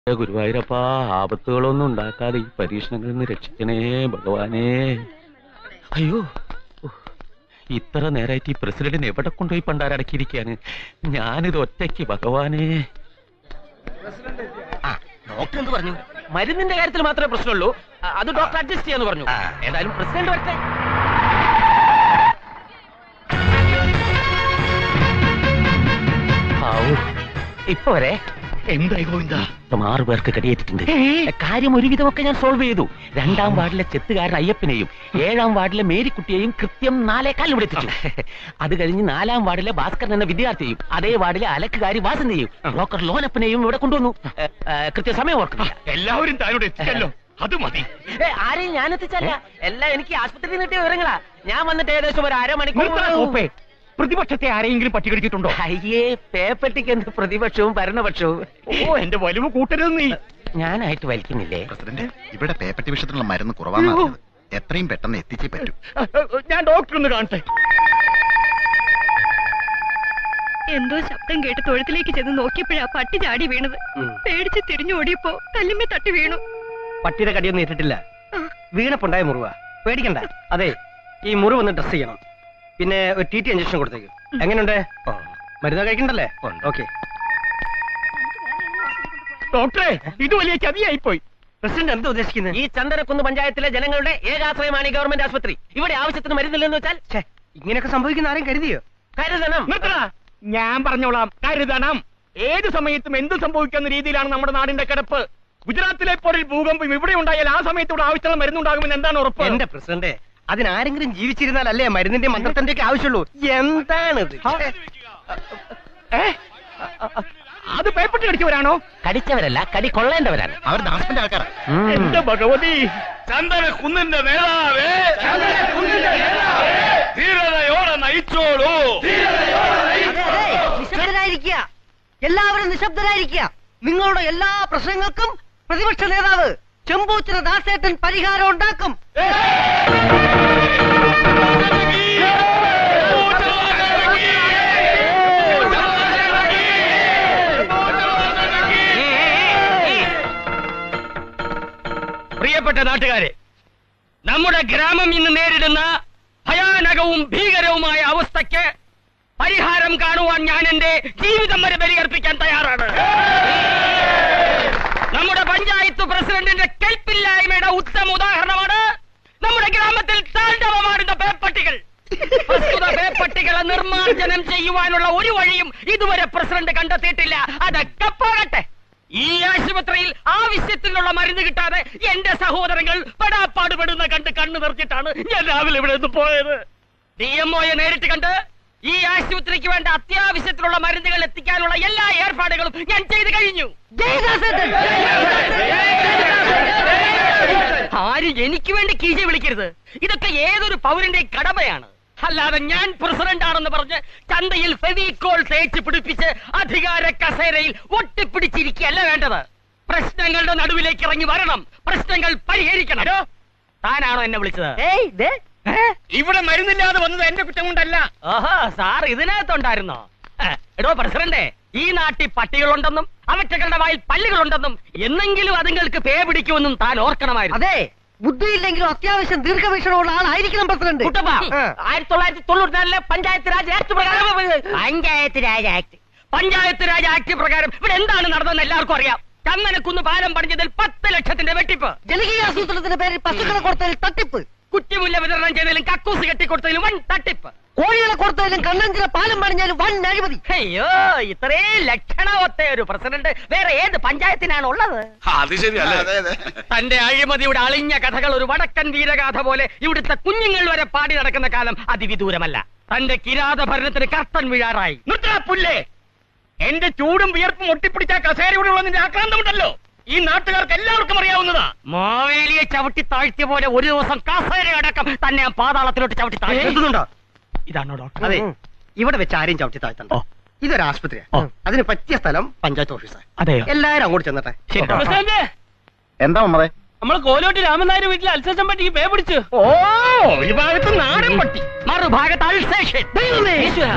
ഏ ഗുരുവായൂരപ്പ ആപത്തുകളൊന്നും ഉണ്ടാക്കാതെ ഈ പരീക്ഷണങ്ങളിൽ നിന്ന് രക്ഷിക്കണേ ഭഗവാനേ അയ്യോ ഉഹ്. ഇത്ര നേരമായിട്ട് ഈ പ്രസിഡന്റിനെ എവിടെ കൊണ്ടുപോയി പണ്ടാരടക്കിയിരിക്കാണ് ഞാനിത് ഒറ്റയ്ക്ക് ഭഗവാനേ ആ ഡോക്ടർ എന്ത് പറഞ്ഞു മരുന്നിന്റെ കാര്യത്തിൽ മാത്രമേ പ്രശ്നമുള്ളൂ ആ, അത് ഡോക്ടർ അഡ്ജസ്റ്റ് ചെയ്യാന്ന് പറഞ്ഞു ഏതായാലും പ്രസിഡന്റ് വരട്ടെ ആവൂ ഇപ്പൊ വരെ എന്തായി ഗോവിന്ദ ഇപ്പം ആറു പേർക്ക് കടിയേറ്റിട്ടുണ്ട് കാര്യം ഒരുവിധമൊക്കെ ഞാൻ സോൾവ് ചെയ്തു രണ്ടാം വാർഡിലെ ചെത്തുകാരൻ അയ്യപ്പനെയും ഏഴാം വാർഡിലെ മേരിക്കുട്ടിയെയും കൃത്യം നാലേക്കാൽ ഇവിടെ എത്തിച്ചു അത് കഴിഞ്ഞ് നാലാം വാർഡിലെ ഭാസ്കരൻ എന്ന വിദ്യാർത്ഥിയെയും അതേ വാർഡിലെ അലക്കുകാരി വാസന്തെയും ബ്രോക്കർ ലോനപ്പനെയും ഇവിടെ കൊണ്ടുവന്നു ഏ, ഏ, കൃത്യസമയം ഓർക്കുന്നില്ല എല്ലാവരും താനോട് എത്തിച്ചല്ലോ അത് മതി ഏ, ആരെയും ഞാൻ എത്തിച്ചല്ല എല്ലാം എനിക്ക് ആശുപത്രിയിൽ കിട്ടിയ വിവരങ്ങളാ ഞാൻ വന്നിട്ട് ഏകദേശം ഒരു നിർത്തടാ അരമണിക്കൂർ സോപ്പേ. പ്രതിപക്ഷത്തെ ആരെങ്കിലും പട്ടികടിച്ചിട്ടുണ്ടോ അയ്യേ പേപ്പട്ടിക്ക് എന്ത് പ്രതിപക്ഷവും ഭരണപക്ഷവും ഓ എന്റെ വലുവ് കൂട്ടരുത് നീ ഞാനായിട്ട് വലിക്കുന്നില്ലേ പ്രസിഡന്റ് ഇവിടെ പേപ്പട്ടി വിഷത്തിനുള്ള മരുന്ന് കുറവാണ് അറിഞ്ഞത് എത്രയും പെട്ടെന്ന് എത്തിച്ചേ പറ്റൂ ഞാൻ ഡോക്ടർ ഒന്ന് കാണട്ടെ എന്തോ ശബ്ദം കേട്ട് തൊഴുത്തിലേക്ക് ചെന്ന് നോക്കിയപ്പോഴാ പട്ടി ചാടി വീണത് പേടിച്ച് തിരിഞ്ഞു ഓടിയപ്പോ കല്ലുമ്മേ തട്ടി വീണു പട്ടിയുടെ കടിയൊന്നും ഏറ്റിട്ടില്ല വീണപ്പുണ്ടായ മുറിവ പേടിക്കണ്ട അതെ ഈ മുറിവ് ഒന്ന് ഡ്രസ് ചെയ്യണം പിന്നെ ഒരു ടി ടി ഇഞ്ചക്ഷൻ കൊടുത്തേക്കും എങ്ങനെയുണ്ട് മരുന്ന് കഴിക്കണ്ടല്ലേ ഓക്കെ ഡോക്ടറെ ഇത് വലിയ ചതിയായി പോയി പ്രസിഡന്റ് എന്താ ഉദ്ദേശിക്കുന്നത് ഈ ചന്ദനക്കുന്ന് പഞ്ചായത്തിലെ ജനങ്ങളുടെ ഏകാശ്രയമാണ് ഈ ഗവൺമെന്റ് ആശുപത്രി ഇവിടെ ആവശ്യത്തിന് മരുന്നില്ലെന്ന് വെച്ചാൽ ഇങ്ങനെയൊക്കെ സംഭവിക്കുന്ന ആരും കരുതിയോ കരുതണം നിർത്തടാ ഞാൻ പറഞ്ഞോളാം കരുതണം ഏത് സമയത്തും എന്ത് സംഭവിക്കുന്ന രീതിയിലാണ് നമ്മുടെ നാടിന്റെ കിടപ്പ് ഗുജറാത്തിലെ പോലെ ഒരു ഭൂകമ്പം ഇവിടെ ഉണ്ടായാൽ ആ സമയത്ത് ഇവിടെ ആവശ്യമുള്ള മരുന്നുണ്ടാകുമെന്ന് എന്താണ് ഉറപ്പ് എന്റെ പ്രസിഡന്റ് അതിനാരെങ്കിലും ജീവിച്ചിരുന്നാലല്ലേ മരുന്നിന്റെ മന്ത്രത്തിന്റെ ഒക്കെ ആവശ്യമുള്ളൂ എന്താണിത് ഏ? അത് പേപ്പട്ടി കടിച്ചവരാണോ കടിച്ചവരല്ല കടി കൊള്ളേണ്ടവരാണ് അവർ ദാസന്റെ ആൾക്കാരാ എന്റെ ഭഗവതി ചന്ദന കുന്നിന്റെ നേതാവേ ധീരതയോടെ നയിച്ചോളൂ നിശബ്ദരായിരിക്കുക എല്ലാവരും നിശബ്ദരായിരിക്കുക നിങ്ങളുടെ എല്ലാ പ്രശ്നങ്ങൾക്കും പ്രതിപക്ഷ നേതാവ് ചെമ്പൂച്ചിന് ദാസേട്ടൻ പരിഹാരം ഉണ്ടാക്കും പ്രിയപ്പെട്ട നാട്ടുകാരെ നമ്മുടെ ഗ്രാമം ഇന്ന് നേരിടുന്ന ഭയാനകവും ഭീകരവുമായ അവസ്ഥയ്ക്ക് പരിഹാരം കാണുവാൻ ഞാൻ എന്റെ ജീവിതം വരെ ബലിയർപ്പിക്കാൻ തയ്യാറാണ് നമ്മുടെ പഞ്ചായത്ത് പ്രസിഡന്റിന്റെ കെൽപ്പില്ലായ്മയുടെ ഉത്തമ ഉദാഹരണമാണ് നമ്മുടെ ഗ്രാമത്തിൽ താണ്ഡവമാടുന്ന പേപ്പട്ടികൾ പ്രസ്തുത പേപ്പട്ടികളെ നിർമ്മാർജ്ജനം ചെയ്യുവാനുള്ള ഒരു വഴിയും ഇതുവരെ പ്രസിഡന്റ് കണ്ടെത്തിയിട്ടില്ല അതൊക്കെ പോകട്ടെ ഈ ആശുപത്രിയിൽ ആവശ്യത്തിനുള്ള മരുന്ന് കിട്ടാതെ എന്റെ സഹോദരങ്ങൾ പെടാപ്പാടുപെടുന്ന കണ്ട് കണ്ണു നിറച്ചിട്ടാണ് ഞാൻ രാവിലെ ഇവിടെ നിന്ന് പോയത് ഡി എം ഒയെ നേരിട്ട് കണ്ട് ഈ ആശുപത്രിക്ക് വേണ്ട അത്യാവശ്യത്തിനുള്ള മരുന്നുകൾ എത്തിക്കാനുള്ള എല്ലാ ഏർപ്പാടുകളും ഞാൻ ചെയ്തു കഴിഞ്ഞു ആരും എനിക്ക് വേണ്ടി കീശ വിളിക്കരുത് ഇതൊക്കെ ഏതൊരു പൗരന്റെ കടമയാണ് അല്ലാതെ ഞാൻ പ്രസിഡന്റ് ആണെന്ന് പറഞ്ഞ് ചന്തയിൽ ഫെവിക്കോൾ തേച്ച് പിടിപ്പിച്ച് അധികാര കസേരയിൽ ഒട്ടിപ്പിടിച്ചിരിക്കുകയല്ല വേണ്ടത് പ്രശ്നങ്ങളുടെ നടുവിലേക്ക് ഇറങ്ങി വരണം പ്രശ്നങ്ങൾ പരിഹരിക്കണം താനാണോ എന്നെ വിളിച്ചത് ഇവിടെ മരുന്നില്ലാതെ വന്നത് എന്റെ കുറ്റം കൊണ്ടല്ല ഓഹോ സാർ ഇതിനകത്തുണ്ടായിരുന്നോ ഏ, എടോ പ്രസിഡന്റ് ഈ നാട്ടിൽ പട്ടികളുണ്ടെന്നും അവറ്റകളുടെ വായിൽ പല്ലുകളുണ്ടെന്നും എന്നെങ്കിലും അതുങ്ങൾക്ക് പേ പിടിക്കുമെന്നും താൻ ഓർക്കണമായിരുന്നു അതെ ബുദ്ധിയില്ലെങ്കിലും അത്യാവശ്യം ദീർഘവീക്ഷണമുള്ള ആളായിരിക്കണം പ്രസിഡന്റ് കുട്ടപ്പ ആ. ആയിരത്തി തൊള്ളായിരത്തി തൊണ്ണൂറ്റിനാലിലെ പഞ്ചായത്ത് രാജ് ആക്ട് പ്രകാരം പഞ്ചായത്ത് രാജ് ആക്ട് പഞ്ചായത്ത് രാജ് ആക്ട് പ്രകാരം ഇവിടെ എന്താണ് നടന്നതെന്ന് എല്ലാവർക്കും അറിയാം ചന്ദനക്കുന്ന് പാലം പണിഞ്ഞതിൽ പത്ത് ലക്ഷത്തിന്റെ വെട്ടിപ്പ് ജനകീയ ആസൂത്രണത്തിന്റെ പേരിൽ പശുക്കളെ കൊടുത്തതിൽ തട്ടിപ്പ് കുറ്റിമുല്ല വിതരണം ചെയ്തതിലും കക്കൂസ് കെട്ടിക്കൊടുത്തതിലും വൻ തട്ടിപ്പ് കോഴികളെ കൊടുത്തതിലും കണ്ണഞ്ചിലെ പാലം പണിഞ്ഞാലും വൻ അഴിമതി അയ്യോ ഇത്രയും ലക്ഷണമൊത്ത ഒരു പ്രസിഡന്റ് വേറെ ഏത് പഞ്ചായത്തിനാണ് ഉള്ളത് അത് ശരിയല്ലേ അതെ അതെ തന്റെ അഴിമതിയുടെ അളിഞ്ഞ കഥകൾ ഒരു വടക്കൻ വീരഗാഥ പോലെ ഇവിടുത്തെ കുഞ്ഞുങ്ങൾ വരെ പാടി നടക്കുന്ന കാലം അതിവിദൂരമല്ല തന്റെ കിരാത ഭരണത്തിന് കർത്തൻ വീഴാറായി പുല്ലേ എന്റെ ചൂടും വിയർപ്പും ഒട്ടിപ്പിടിച്ച കസേരയുടെ ഉള്ള നിന്റെ ആക്രാന്തമുണ്ടല്ലോ ഈ നാട്ടുകാർക്ക് എല്ലാവർക്കും അറിയാവുന്നതാ മാവേലിയെ ചവിട്ടി താഴ്ത്തിയ പോലെ ഒരു ദിവസം കസേര അടക്കം തന്നെ ഞാൻ പാതാളത്തിലോട്ട് ചവിട്ടി താഴ്ത്തി എത്തുന്നുണ്ടോ ഇതാണോ ഡോക്ടർ അതെ ഇവിടെ വെച്ച് ആരെയും ചവിട്ടി താഴ്ത്തണ്ട ഇതൊരു ആശുപത്രിയാണ് അതിന് പറ്റിയ സ്ഥലം പഞ്ചായത്ത് ഓഫീസാണ് അതെയോ എല്ലാരും അങ്ങോട്ട് ചെന്നട്ടെ പ്രസിഡന്റ് എന്താ മമ്മതേ നമ്മൾ കോലോട്ട് രാമനായർ വീട്ടിൽ അൽസേഷൻ പട്ടിക്ക് പേ പിടിച്ചു ഓ ഒരു ഭാഗത്ത് നാടൻ പട്ടി മറുഭാഗത്ത് അൽസേഷൻ ഈശ്വരാ.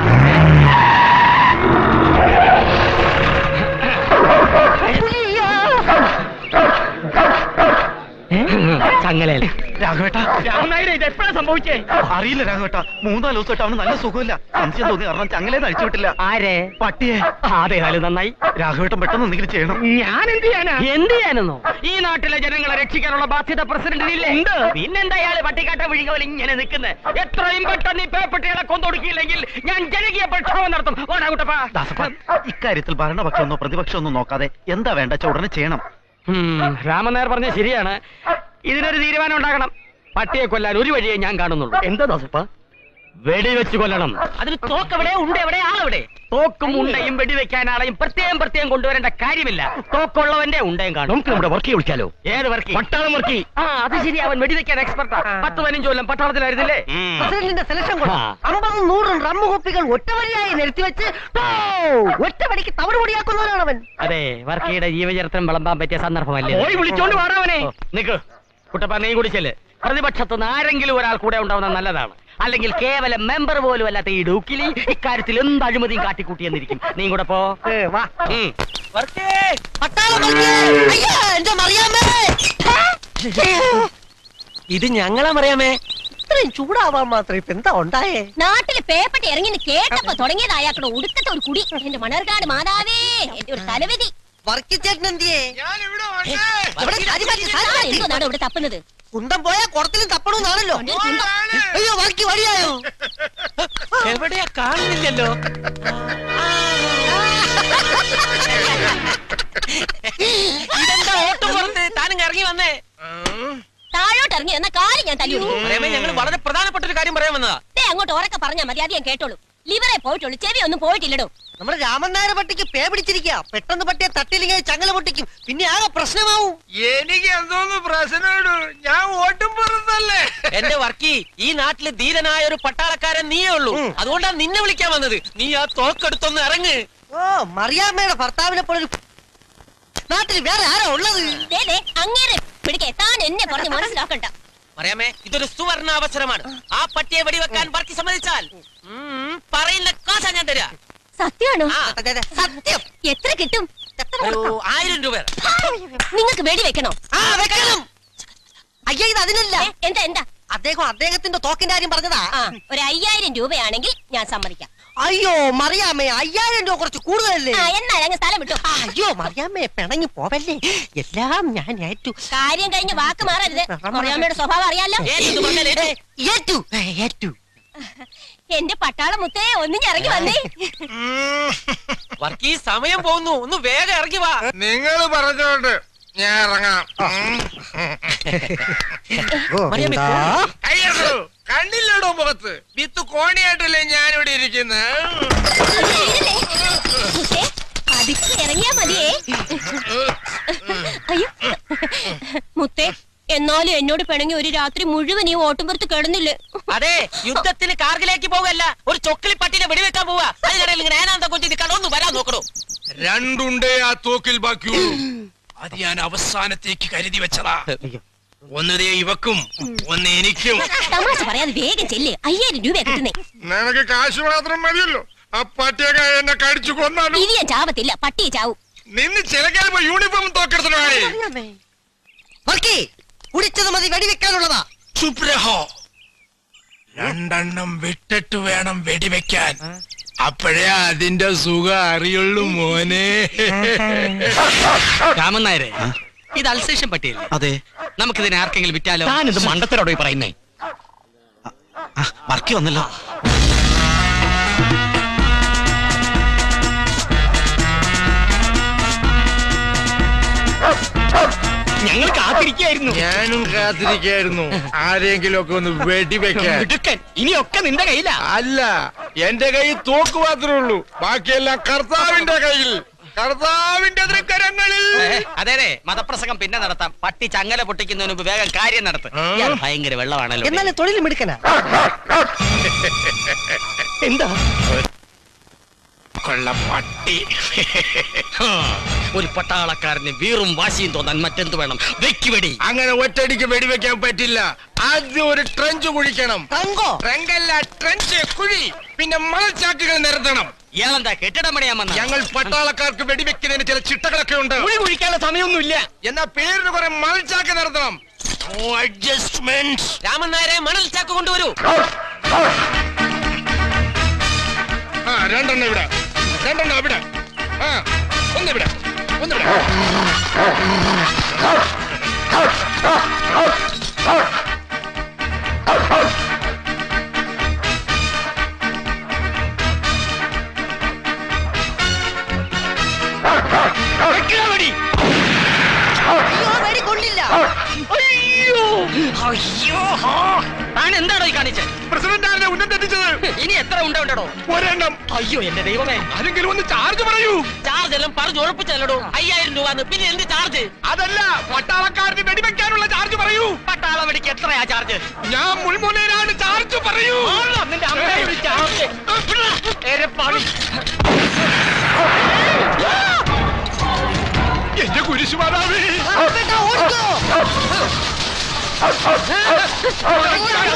ചങ്ങലയിൽ രാഘവേട്ട രാമനായരെ ഇത് എപ്പോഴാ സംഭവിച്ചേ അറിയില്ല രാഘവേട്ട മൂന്നാല് ദിവസമായിട്ട് അവന് നല്ല സുഖമില്ല സംശയം തോന്നി കാരണം ചങ്ങലേന്ന് അഴിച്ചു വിട്ടില്ല ആരെ പട്ടിയെ അതേതായാലും നന്നായി രാഘവേട്ടൻ പെട്ടെന്ന് എന്തെങ്കിലും ചെയ്യണം ഞാൻ എന്ത് ചെയ്യാനാ എന്ത് ചെയ്യാനെന്നോ ഈ നാട്ടിലെ ജനങ്ങളെ രക്ഷിക്കാനുള്ള ബാധ്യത പ്രസിഡന്റിനില്ലേ പിന്നെന്താ ഇയാള് പട്ടിക്കാട്ട വിഴികൾ ഇങ്ങനെ നിൽക്കുന്നത് എത്രയും പെട്ടെന്ന് ഈ പേപ്പട്ടികളെ കൊന്നൊടുക്കിയില്ലെങ്കിൽ ഞാൻ ജനകീയ പ്രക്ഷോഭം നടത്തും ഓടാ കുട്ടപ്പാ ദാസപ്പ ഇക്കാര്യത്തിൽ ഭരണപക്ഷമൊന്നോ പ്രതിപക്ഷമൊന്നോ നോക്കാതെ എന്താ വേണ്ട വെച്ചാ ഉടനെ ചെയ്യണം രാമനായർ പറഞ്ഞ ശരിയാണ് ഇതിനൊരു തീരുമാനം ഉണ്ടാക്കണം പട്ടിയെ കൊല്ലാൻ ഒരു വഴിയേ ഞാൻ കാണുന്നുള്ളൂ എന്താ ദോസപ്പ വെടിവെച്ച് കൊല്ലണം അതിന് തോക്ക് എവിടെ ഉണ്ട് എവിടെ ആളെവിടെ തോക്കും ഉണ്ടയും വെടിവെക്കാൻ ആളെയും പ്രത്യേകം പ്രത്യേകം കൊണ്ടുവരേണ്ട കാര്യമില്ല തോക്കുള്ളവന്റെ ഉണ്ടയും കാണും നമുക്ക് നമ്മുടെ വർക്കി വിളിച്ചാലോ ഏത് വർക്കി പട്ടാളം വർക്കി ആ അത് ശരി അവൻ വെടിവെക്കാൻ എക്സ്പെർട്ടാ പത്ത് പതിനഞ്ച് കൊല്ലം പട്ടാളത്തിലായിരുന്നില്ലേ പ്രസിഡന്റിന്റെ സെലക്ഷൻ കൊണ്ട് ആ. അമ്പതും നൂറും റമ്മു കുപ്പികൾ ഒറ്റവരിയായി നിരത്തി വെച്ച് ടോ! ഒറ്റവടിക്ക് തവിട് പൊടിയാക്കുന്നവനാണ് അവൻ അതെ വർക്കിയുടെ ജീവചരിത്രം വിളമ്പാൻ പറ്റിയ സന്ദർഭമല്ലേ പോയി വിളിച്ചോണ്ട് വാടാവനെ നിക്ക് കുട്ടപ്പ നീ കുടിച്ചല് പ്രതിപക്ഷത്തുനിന്ന് ആരെങ്കിലും ഒരാൾ കൂടെ ഉണ്ടാവുന്നത് നല്ലതാണ് അല്ലെങ്കിൽ കേവലം മെമ്പർ പോലും അല്ലാത്ത ഈ ഡൂക്കിലി ഇക്കാര്യത്തിൽ എന്ത് അഴിമതിയും കാട്ടിക്കൂട്ടിയെന്നിരിക്കും നീ കൂടെ പോ ഏ, വാ ഉം. പട്ടാളം വർഗീയ! അയ്യാ, എന്റെ മറിയാമ്മേ! ഇത് ഞങ്ങളാ പറയാമേ ഇത്രയും ചൂടാവാൻ മാത്രം ഇപ്പൊ എന്താ ഉണ്ടായേ നാട്ടില് പേപ്പട്ടി ഇറങ്ങി കേട്ടപ്പോ തുടങ്ങിയത് അയാൾക്കുടെ ഉടുക്കത്തെ ഒരു കുടി എന്റെ മണർകാട് മാതാവേ എന്റെ ഒരു തലവിധി വർക്കിച്ചേട്ടൻ എന്തിയേ ഇവിടെ സാരി മാറ്റി, സാരി താൻ മാറ്റി. എന്തോന്നാണ് ഇവിടെ തപ്പുന്നത് കുന്തം പോയാ കുടത്തിലും തപ്പണമെന്നാണല്ലോ ഒരു കുന്തം. അയ്യോ വർക്കി വഴിയായോ എവിടെയാ കാണുന്നില്ലല്ലോ ഇതെന്താ ഓട്ടം പുറത്ത് താനും ഇറങ്ങി വന്നേ താഴോട്ട് ഇറങ്ങി എന്ന കാര്യം ഞാൻ തല്ലി പറയാമേ ഞങ്ങൾ വളരെ പ്രധാനപ്പെട്ട ഒരു കാര്യം പറയാൻ വന്നതാ ദേ അങ്ങോട്ട് ഉറക്കെ പറഞ്ഞാ മതി അത് ഞാൻ കേട്ടോളൂ ലിവറെ പോയിട്ടുള്ളൂ ചെവി ഒന്നും പോയിട്ടില്ലടോ നമ്മുടെ രാമൻ നായർ പട്ടിക്ക് പേ പിടിച്ചിരിക്കുക പെട്ടെന്ന് പട്ടിയെ തട്ടിയില്ലെങ്കിൽ ചങ്ങല പൊട്ടിക്കും പിന്നെ ആകെ പ്രശ്നമാവും എനിക്ക് എന്തോന്ന് പ്രശ്നമുള്ളൂ ഞാൻ ഓട്ടും പുറത്തല്ലേ എന്റെ വർക്കി ഈ നാട്ടില് ധീരനായ ഒരു പട്ടാളക്കാരൻ നീയേ ഉള്ളൂ അതുകൊണ്ടാണ് നിന്നെ വിളിക്കാൻ വന്നത് നീ ആ തോക്കെടുത്തൊന്ന് ഇറങ്ങ് ഓ മറിയാമ്മയുടെ ഭർത്താവിനെ പോലെ ഒരു നാട്ടിൽ വേറെ ആരാ ഉള്ളത് ദേ ദേ അങ്ങേരെ പിടിക്കേ താൻ എന്നെ പറഞ്ഞ് മനസ്സിലാക്കണ്ട പറയാമേ ഇതൊരു സുവർണ അവസരമാണ് ആ പട്ടിയെ വെടിവെക്കാൻ വർക്കി സമ്മതിച്ചാൽ ഉം, പറയുന്ന കാശാ ഞാൻ തരാ സത്യമാണോ ആ, അതെ, അതെ, സത്യം എത്ര കിട്ടും എത്ര ഒരു കൊടുക്കണം? ആയിരം രൂപ നിങ്ങൾക്ക് വെടി വെക്കണോ ആ വെക്കണം അയ്യ ഇത് അതിനല്ല ഏ, എന്താ എന്താ അദ്ദേഹം അദ്ദേഹത്തിന്റെ തോക്കിന്റെ കാര്യം പറഞ്ഞതാ ആ ഒരു അയ്യായിരം രൂപയാണെങ്കിൽ ഞാൻ സമ്മതിക്കാം അയ്യോ മറിയാമ്മേ അയ്യായിരം രൂപ കുറച്ച് കൂടുതലല്ലേ ആ എന്നാൽ അങ്ങ് സ്ഥലം വിട്ടു ആ, അയ്യോ മറിയാമ്മേ പിണങ്ങി പോവല്ലേ എല്ലാം ഞാൻ ഏറ്റു കാര്യം കഴിഞ്ഞ് വാക്ക് മാറരുത് മറിയാമ്മയുടെ സ്വഭാവം അറിയാലോ ഏത് പറഞ്ഞാൽ ഏത്? ഏറ്റു ഏ, ഏറ്റു എന്റെ പട്ടാള മുത്തേ ഒന്ന് ഇറങ്ങി വന്നേ വർക്കി സമയം പോകുന്നു ഒന്ന് വേഗം ഇറങ്ങി വാ നിങ്ങൾ പറഞ്ഞോണ്ട് ഞാൻ ഇറങ്ങാം മറിയാമ്മേ, എന്താ? കയ്യറു കണ്ടില്ലടോ മുഖത്ത് വിത്ത് കോണിയായിട്ടല്ലേ ഞാനിവിടെ ഇരിക്കുന്നത് മുത്തേ പതുക്കെ ഇറങ്ങിയാ മതിയേ അയ്യോ മുത്തേ എന്നാലും എന്നോട് പിണങ്ങി ഒരു രാത്രി മുഴുവൻ ഈ ഓട്ടുംപുറത്ത് കിടന്നില്ലേ അതെ യുദ്ധത്തിന് കാർഗിലേക്ക് പോകല്ല ഒരു ചൊക്കിളി പട്ടിനെ വെടിവെക്കാൻ പോവാ അതിനിടയിൽ ഇങ്ങനെ ഏനാന്ത കൊഞ്ചി നിൽക്കണം ഒന്ന് വരാൻ നോക്കണോ രണ്ടുണ്ടേ ആ തോക്കിൽ ബാക്കിയുള്ളൂ അത് ഞാൻ അവസാനത്തേക്ക് കരുതി വെച്ചതാ ഒന്നതേ ഇവക്കും ഒന്ന് എനിക്കും തമാശ പറയാതെ വേഗം ചെല്ല് അയ്യായിരം രൂപ കിട്ടുന്നേ നിനക്ക് കാശ് മാത്രം മതിയല്ലോ ആ പട്ടിയൊക്കെ എന്നെ കടിച്ചു കൊന്നാലും ഇനി ഞാൻ ചാവത്തില്ല പട്ടിയെ ചാവും നിന്ന് ചിലക്കാൽ യൂണിഫോം തോക്കെടുത്തിട്ടോ മറിയാമ്മേ. വർക്കി കുടിച്ചത് മതി വെടിവെക്കാനുള്ളതാ ചുപ്രഹോ രണ്ടെണ്ണം വിട്ടിട്ട് വേണം വെടിവെക്കാൻ അപ്പോഴേ അതിന്റെ സുഖം അറിയുള്ളൂ മോനെ രാമൻ നായരെ ഇത് അൽസേഷൻ പട്ടിയല്ലേ അതെ നമുക്കിതിനെ ആർക്കെങ്കിലും വിറ്റാലോ താൻ ഇത് മണ്ടത്തരോട് ഈ പറയുന്നേ വർക്കി വന്നല്ലോ ഞങ്ങൾ കാത്തിരിക്കായിരുന്നു ഞാനും കാത്തിരിക്കായിരുന്നു ആരെങ്കിലും ഒക്കെ ഒന്ന് വെടിവെക്കാൻ മിടുക്കൻ ഇനിയൊക്കെ നിന്റെ കയ്യിലാ അല്ല എന്റെ കയ്യിൽ തോക്ക് മാത്രമേ ഉള്ളൂ ബാക്കിയെല്ലാം കർത്താവിന്റെ കയ്യിൽ കർത്താവിന്റെ തൃക്കരങ്ങളിൽ അതെ അതെ മതപ്രസംഗം പിന്നെ നടത്താം പട്ടി ചങ്ങല പൊട്ടിക്കുന്നതിന് മുമ്പ് വേഗം കാര്യം നടത്തും ആ. ഇയാൾ ഭയങ്കര വെള്ളമാണല്ലോ എന്നാലും തൊഴിൽ മിടുക്കനാ എന്താ കൊള്ള പട്ടി ഹാ, ഒരു പട്ടാളക്കാരന് വീറും വാശിയും തോന്നാൻ മറ്റെന്ത് വേണം വെക്കുവെടി അങ്ങനെ ഒറ്റടിക്ക് വെടിവെക്കാൻ പറ്റില്ല ആദ്യം ഒരു ട്രഞ്ച് കുഴിക്കണം തങ്കോ ട്രങ്കല്ല ട്രഞ്ച് കുഴി പിന്നെ മണൽച്ചാക്കുകൾ നിരത്തണം ഇയാളെന്താ കെട്ടിടം പണിയാൻ വന്ന ഞങ്ങൾ പട്ടാളക്കാർക്ക് വെടിവെക്കുന്നതിന് ചില ചിട്ടകളൊക്കെ ഉണ്ട് കുഴി കുഴിക്കാനുള്ള സമയമൊന്നുമില്ല എന്നാ പേരിന് കുറെ മണൽച്ചാക്ക് നിരത്തണം നോ അഡ്ജസ്റ്റ്മെന്റ് രാമൻ നായരെ മണൽ ചാക്ക് കൊണ്ടുവരൂ ആ രണ്ടെണ്ണം ഇവിടെ രണ്ടെണ്ണം ഇവിടെ ആ ഒന്നിവിടെ ഒന്നിവിടെ വെക്കുക വെടി. അയ്യോ വെടി കൊള്ളില്ല താൻ എന്താണോ ഈ കാണിച്ചത് പ്രസിഡന്റാണ് ഉന്നം തെറ്റിച്ചത് ഇനി എത്ര ഉണ്ട ഉണ്ടോ ഒരെണ്ണം അയ്യോ എന്റെ ദൈവമേ ആരെങ്കിലും ഒന്ന് ചാർജ് പറയൂ ചാർജ് എല്ലാം പറഞ്ഞു ഉറപ്പിച്ചല്ലോ അയ്യായിരം രൂപ പിന്നെ എന്ത് ചാർജ് അതല്ല പട്ടാളക്കാരന് വെടിവെക്കാനുള്ള ചാർജ് പറയൂ പട്ടാള വെടിക്ക് എത്രയാ ചാർജ് ഞാൻ മുൾമുനയിലാണ് ചാർജ് പറയൂ നിന്റെ അമ്മയുടെ ചാർജ് എരപ്പാളി. എന്റെ കുരിശുമാതാവേ ഓടിക്കോ